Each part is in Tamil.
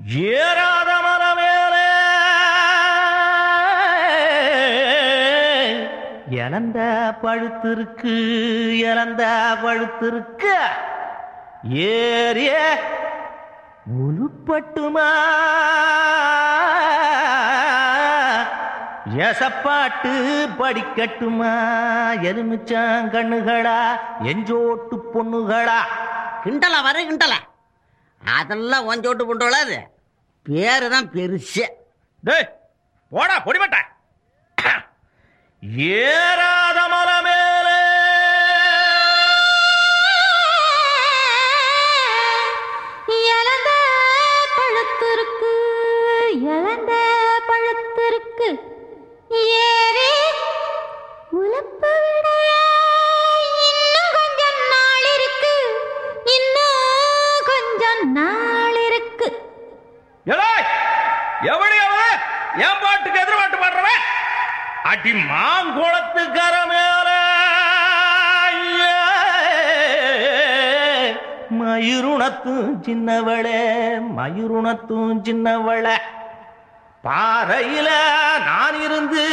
ஏறாத மரமேலே இழந்த பழுத்திருக்கு இழந்த பழுத்திருக்கு ஏறிய உருப்பட்டுமா எசப்பாட்டு படிக்கட்டுமா எலுமிச்சாங்கண்ணுகளா எஞ்சோட்டு பொண்ணுகளா கிண்டலா வர கிண்டலா அதெல்லாம் ஒஞ்சோட்டு புண்டோளாது பேரு தான் பெருசு டேய் போடா பொடிமட்ட ஏறாத மரமேலே இழந்த பழுத்திருக்கு இழந்த பழுத்திருக்கு ஏறி உழப்பு விட இன்னும் கொஞ்சம் நாள் இருக்கு இன்னும் கொஞ்சம் நாள் இருக்கு எடாய் எவடி அவன் என் பாட்டுக்கு எதிர் பாட்டு பாடுறவன் அடி மாங்குளத்துக்கர மேல மயிருணத்தும் சின்னவளே மயிருணத்தும் சின்னவளே பாறையில நான் இருந்து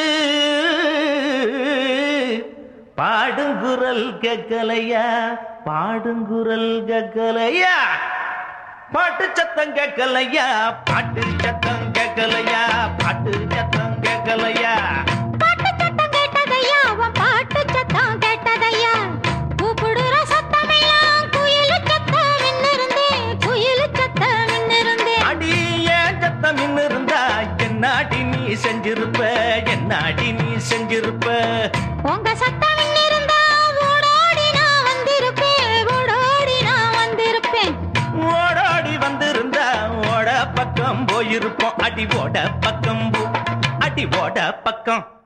பாடுங்குரல் கேட்கலையா பாடுங்குரல் கேட்கலையா பாட்டு சத்தம் கேட்கலையா பாட்டு சத்தம் கேட்கலையா பாட்டு சத்தம் கேட்கலையா பாட்டு சத்தம் கேட்டதையா அவன் பாட்டு சத்தம் கேட்டதையா கூப்பிடுற சத்தமெல்லாம் குயிலு சத்தம் மின்னிருந்தே குயிலு சத்தம் மின்னிருந்தே அடி ஏன் சத்தம் இன்னும் இருந்தா என்னாடி நீ செஞ்சிருப்ப என்னாடி நீ செஞ்சிருப்ப உங்க சத்தம் மின்னிருந்தா ஓடோடி நான் வந்திருப்பேன் ஓடோடி நான் வந்திருப்பேன் ஓடாடி வந்திருந்தா ஓட பக்கம் போயிருப்போம் அடி ஓட பக்கம் போ அடி ஓட பக்கம்